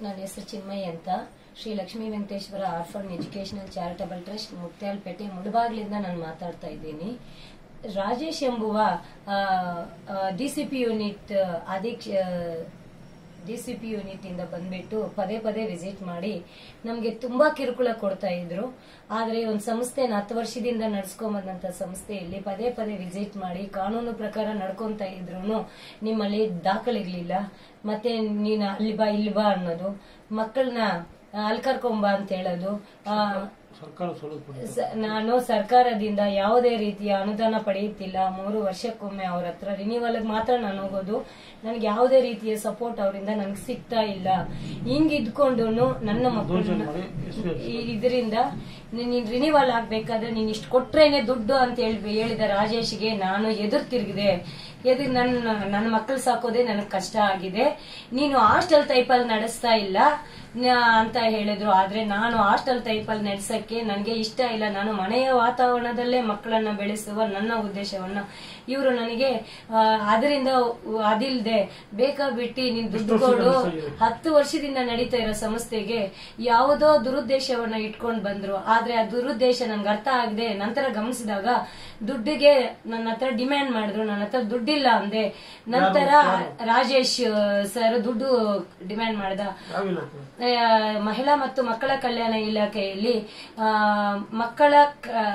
ನನ್ನ ಹೆಸರು ಚಿನ್ಮಯಿ ಅಂತ Shri Lakshmi Venkateshwara orphan educational charitable trust Mukthyalpete ಮುಳಬಾಗ್ಲಿಂದ ನಾನು ಮಾತಾಡ್ತಾ ಇದ್ದೀನಿ ರಾಜೇಶ್ ಎಂಬುವ ಡಿಸಿಪಿ ಯೂನಿಟ್ ಅಧೀಕ್ಷ ಡಿಸಿಪಿ ಯೂನಿಟ್ ಇಂದ ಬಂದ್ಬಿಟ್ಟು ಪದೇ ಪದೇ ವಿಸಿಟ್ ಮಾಡಿ ನಮಗೆ ತುಂಬಾ ಕಿರುಕುಳ ಕೊಡ್ತಾ ಇದ್ರು ಆದ್ರೆ ಒಂದು ಸಂಸ್ಥೆನ ಹತ್ತು ವರ್ಷದಿಂದ ನಡ್ಸ್ಕೊಂಡ್ ಬಂದಂತ ಸಂಸ್ಥೆಯಲ್ಲಿ ಪದೇ ಪದೇ ವಿಸಿಟ್ ಮಾಡಿ ಕಾನೂನು ಪ್ರಕಾರ ನಡ್ಕೊಂತ ಇದ್ರು ನಿಮ್ಮಲ್ಲಿ ದಾಖಲೆಗಳಿಲ್ಲ ಮತ್ತೆ ನೀನು ಅಲ್ಲಿ ಬಾ ಇಲ್ಲಿ ಬಾ ಅನ್ನೋದು ಮಕ್ಕಳನ್ನ ಅಲ್ಲಿ ಕರ್ಕೊಂಬ ಅಂತ ಹೇಳೋದು ಆ, ಸರ್ಕಾರ ಸೌಲಭ್ಯ ಸ- ನಾನು ಸರ್ಕಾರದಿಂದ ಯಾವುದೇ ರೀತಿಯ ಅನುದಾನ ಪಡೆಯುತ್ತಿಲ್ಲ ಮೂರು ವರ್ಷಕ್ಕೊಮ್ಮೆ ಅವ್ರ ಹತ್ರ ರಿನಿವಲ್ ಮಾತ್ರ ನಾನು ಹೋಗೋದು ನನಗೆ ಯಾವುದೇ ರೀತಿಯ ಸಪೋರ್ಟ್ ಅವರಿಂದ ನನಗೆ ಸಿಗ್ತಾ ಇಲ್ಲ ಹಿಂಗ್ ಇದ್ಕೊಂಡು ನನ್ನ ಮಕ್ಕಳನ್ನ ಮಾಡಿ ಎಸ್ ಇದರಿಂದ ನೀನ್ ರಿನಿವಲ್ ಆಗ್ಬೇಕಾದ್ರೆ ನೀನ್ ಇಷ್ಟು ಕೊಟ್ರೇನೆ ದುಡ್ಡು ಅಂತ ಹೇಳಿ ಹೇಳಿದ ರಾಜೇಶ್ಗೆ ನಾನು ಎದುರು ತಿರುಗಿದೆ ಎದು ನನ್ನ ನನ್ನ ಮಕ್ಕಳು ಸಾಕೋದೇ ನನಗೆ ಕಷ್ಟ ಆಗಿದೆ ನೀನು ಹಾಸ್ಟೆಲ್ ಟೈಪಲ್ಲಿ ನಡೆಸ್ತಾ ಇಲ್ಲ ನ- ಅಂತ ಹೇಳಿದ್ರು ಆದ್ರೆ ನಾನು ಹಾಸ್ಟೆಲ್ ಟೈಪಲ್ಲಿ ನಡೆಸಕ್ಕೆ ನನಗೆ ಇಷ್ಟ ಇಲ್ಲ ನಾನು ಮನೆಯ ವಾತಾವರಣದಲ್ಲೇ ಮಕ್ಕಳನ್ನ ಬೆಳೆಸುವ ನನ್ನ ಉದ್ದೇಶವನ್ನ ಇವರು ನನಗೆ ಆ, ಅದರಿಂದ ಅದಿಲ್ದೆ ಬೇಕಾ ಬಿಟ್ಟು ನೀನ್ ದುಡ್ಡು ಕೊಡು ಹತ್ತು ವರ್ಷದಿಂದ ನಡೀತಾ ಇರೋ ಸಂಸ್ಥೆಗೆ ಯಾವುದೋ ದುರುದ್ದೇಶವನ್ನ ಇಟ್ಕೊಂಡ್ ಬಂದ್ರು ಆದ್ರೆ ಆ ದುರುದ್ದೇಶ ನನ್ಗೆ ಅರ್ಥ ಆಗದೆ ನಂತರ ಗಮನಿಸಿದಾಗ ದುಡ್ಡಿಗೆ ನನ್ನ ಹತ್ರ ಡಿಮ್ಯಾಂಡ್ ಮಾಡಿದ್ರು ನನ್ನ ಹತ್ರ ದುಡ್ಡಿಲ್ಲ ಅಂದೆ ನಂತರ ರಾಜೇಶ್ ಸರ್ ದುಡ್ಡು ಡಿಮ್ಯಾಂಡ್ ಮಾಡ್ದ ಯಾವ ಇಲಾಖೆ ಆ, ಮಹಿಳಾ ಮತ್ತು ಮಕ್ಕಳ ಕಲ್ಯಾಣ ಇಲಾಖೆಯಲ್ಲಿ ಆ, ಮಕ್ಕಳ ಕ-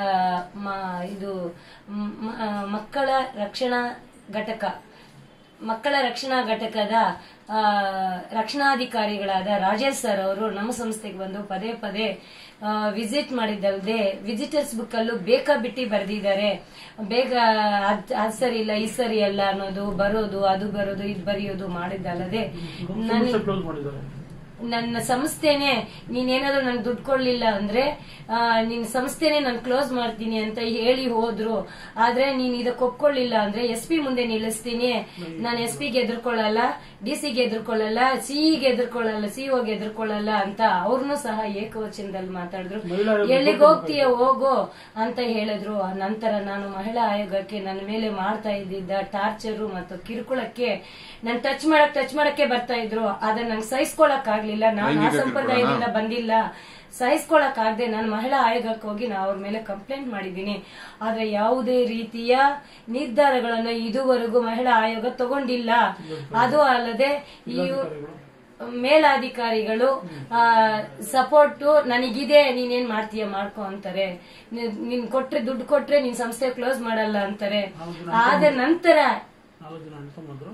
ಮ- ಇದು ಮ್- ಮ- ಆ, ಮಕ್ಕಳ ರಕ್ಷಣಾ ಘಟಕ ಮಕ್ಕಳ ರಕ್ಷಣಾ ಘಟಕದ ಆ, ರಕ್ಷಣಾಧಿಕಾರಿಗಳಾದ ರಾಜೇಶ್ ಸರ್ ಅವರು ನಮ್ಮ ಸಂಸ್ಥೆಗೆ ಬಂದು ಪದೇ ಪದೇ ವಿಸಿಟ್ ಮಾಡಿದ್ದಲ್ಲದೆ ವಿಸಿಟರ್ಸ್ ಬುಕ್ ಅಲ್ಲೂ ಬೇಕಾ ಬಿಟ್ಟಿ ಬರೆದಿದ್ದಾರೆ ಬೇಗ ಅದ್ ಅದ್ ಸರಿ ಇಲ್ಲ ಈ ಸರಿ ಅಲ್ಲ ಅನ್ನೋದು ಬರೋದು ಅದು ಬರೋದು ಇದು ಬರೆಯೋದು ಮಾಡಿದ್ದಲ್ಲದೆ ನನಗೆ ಸಂಸ್ಥೆ ಕ್ಲೋಸ್ ಮಾಡಿದ್ದಾರೆ ನನ್ನ ಸಂಸ್ಥೆನೆ ನೀನೇನಾದ್ರೂ ನನ್ಗೆ ದುಡ್ಡು ಕೊಡ್ಲಿಲ್ಲ ಅಂದ್ರೆ ಆ, ನಿನ್ ಸಂಸ್ಥೆನೆ ನಾನು ಕ್ಲೋಸ್ ಮಾಡ್ತೀನಿ ಅಂತ ಹೇಳಿ ಹೋದ್ರು ಆದ್ರೆ ನೀನ್ ಇದಕ್ಕೆ ಒಪ್ಕೊಳ್ಳಿಲ್ಲ ಅಂದ್ರೆ ಎಸ್ ಪಿ ಮುಂದೆ ನಿಲ್ಲಿಸ್ತೀನಿ ನಾನು ಎಸ್ ಪಿಗೆ ಎದುರ್ಕೊಳ್ಳಲ್ಲ ಡಿ ಸಿಗೆ ಎದುರ್ಕೊಳ್ಳಲ್ಲ ಸಿಇಗೆ ಎದುರ್ಕೊಳ್ಳಲ್ಲ ಸಿಒಗೆ ಎದುರ್ಕೊಳ್ಳಲ್ಲ ಅಂತ ಅವ್ರನ್ನೂ ಸಹ ಏಕವಚನದಲ್ಲಿ ಮಾತಾಡಿದ್ರು ಮಹಿಳಾ ಆಯೋಗ ಎಲ್ಲಿಗೆ ಹೋಗ್ತೀಯ ಹೋಗು ಅಂತ ಹೇಳಿದ್ರು ಆ ನಂತರ ನಾನು ಮಹಿಳಾ ಆಯೋಗಕ್ಕೆ ನನ್ನ ಮೇಲೆ ಮಾಡ್ತಾ ಇದ್ದಿದ್ದ ಟಾರ್ಚರು ಮತ್ತು ಕಿರುಕುಳಕ್ಕೆ ನನ್ ಟಚ್ ಮಾಡಕ್ ಟಚ್ ಮಾಡಕ್ಕೆ ಬರ್ತಾ ಇದ್ರು ಅದನ್ನ ನಂಗೆ ಸಹಿಸ್ಕೊಳಕ್ ಆಗ್ಲಿಲ್ಲ ನಾನು ಆ ಸಂಪ್ರದಾಯದಿಂದ ಬಂದಿಲ್ಲ ಸಹಿಸ್ಕೊಳಕ್ ಆಗದೆ ನಾನು ಮಹಿಳಾ ಆಯೋಗಕ್ಕೆ ಹೋಗಿ ನಾ ಅವ್ರ ಮೇಲೆ ಕಂಪ್ಲೇಂಟ್ ಮಾಡಿದ್ದೀನಿ ಆದ್ರೆ ಯಾವುದೇ ರೀತಿಯ ನಿರ್ಧಾರಗಳನ್ನು ಇದುವರೆಗೂ ಮಹಿಳಾ ಆಯೋಗ ತಗೊಂಡಿಲ್ಲ ಅದು ಅಲ್ಲದೆ ಈ ಮೇಲಾಧಿಕಾರಿಗಳು ಸಪೋರ್ಟ್ ನನಗಿದೆ ನೀನೇನ್ ಮಾಡ್ತೀಯ ಮಾಡ್ಕೊ ಅಂತಾರೆ ನೀನ್- ನೀನ್ ಕೊಟ್ರೆ ದುಡ್ಡು ಕೊಟ್ರೆ ನೀನ್ ಸಂಸ್ಥೆ ಕ್ಲೋಸ್ ಮಾಡಲ್ಲ ಅಂತಾರೆ ಆದ ನಂತರ ನಾಲ್ಕು ಜನ ಅಣ್ತಮ್ಮಂದ್ರು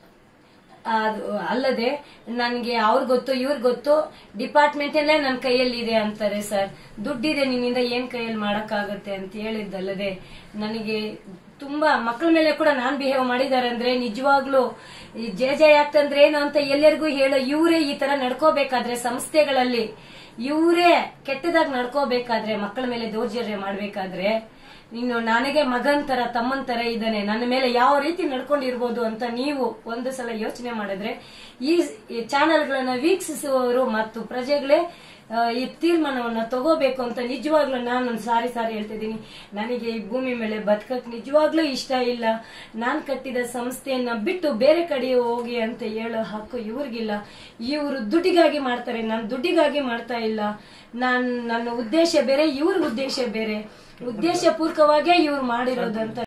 ಅದು ಅಲ್ಲದೆ ನನ್ಗೆ ಅವ್ರ ಗೊತ್ತು ಇವ್ರ ಗೊತ್ತು ಡಿಪಾರ್ಟ್ಮೆಂಟ್ ಅಲ್ಲೇ ನನ್ನ ಕೈಯಲ್ಲಿ ಇದೆ ಅಂತಾರೆ ಸರ್ ದುಡ್ಡಿದೆ ನಿನ್ನಿಂದ ಏನ್ ಕೈಯಲ್ಲಿ ಮಾಡಕ್ಕಾಗತ್ತೆ ಅಂತ ಹೇಳಿದ್ದಲ್ಲದೆ ನನಗೆ ತುಂಬಾ ಮಕ್ಕಳ ಮೇಲೆ ಕೂಡ ನಾನ್ ಬಿಹೇವ್ ಮಾಡಿದ್ದಾರೆ ಅಂದ್ರೆ ನಿಜವಾಗ್ಲೂ ಈ ಜೆ ಜೆ ಆಗ್ತಂದ್ರೆ ಏನು ಅಂತ ಎಲ್ಲರಿಗೂ ಹೇಳೋ ಇವರೇ ಈ ತರ ನಡ್ಕೋಬೇಕಾದ್ರೆ ಸಂಸ್ಥೆಗಳಲ್ಲಿ ಇವರೇ ಕೆಟ್ಟದಾಗಿ ನಡ್ಕೋಬೇಕಾದ್ರೆ ಮಕ್ಕಳ ಮೇಲೆ ದೌರ್ಜನ್ಯ ಮಾಡ್ಬೇಕಾದ್ರೆ ಇನ್ನು ನನಗೆ ಮಗನ್ ತರ ತಮ್ಮನ್ ತರ ಇದ್ದಾನೆ ನನ್ನ ಮೇಲೆ ಯಾವ ರೀತಿ ನಡ್ಕೊಂಡಿರ್ಬೋದು ಅಂತ ನೀವು ಒಂದು ಸಲ ಯೋಚನೆ ಮಾಡಿದ್ರೆ ಈ ಚಾನೆಲ್ಗಳನ್ನ ವೀಕ್ಷಿಸುವವರು ಮತ್ತು ಪ್ರಜೆಗಳೇ ಆ, ಈ ತೀರ್ಮಾನವನ್ನ ತಗೋಬೇಕು ಅಂತ ನಿಜವಾಗ್ಲೂ ನಾನು ಸಾರಿ ಸಾರಿ ಹೇಳ್ತಿದ್ದೀನಿ ನನಗೆ ಈ ಭೂಮಿ ಮೇಲೆ ಬದುಕಕ್ ನಿಜವಾಗ್ಲೂ ಇಷ್ಟ ಇಲ್ಲ ನಾನ್ ಕಟ್ಟಿದ ಸಂಸ್ಥೆಯನ್ನ ಬಿಟ್ಟು ಬೇರೆ ಕಡೆ ಹೋಗಿ ಅಂತ ಹೇಳೋ ಹಕ್ಕು ಇವ್ರಿಗಿಲ್ಲ ಇವರು ದುಡ್ಡಿಗಾಗಿ ಮಾಡ್ತಾರೆ ನಾನು ದುಡ್ಡಿಗಾಗಿ ಮಾಡ್ತಾ ಇಲ್ಲ ನಾನ್ ನನ್ನ ಉದ್ದೇಶ ಬೇರೆ ಇವ್ರ ಉದ್ದೇಶ ಬೇರೆ ಉದ್ದೇಶ ಪೂರ್ವಕವಾಗೇ ಇವ್ರು ಮಾಡಿರೋದಂತ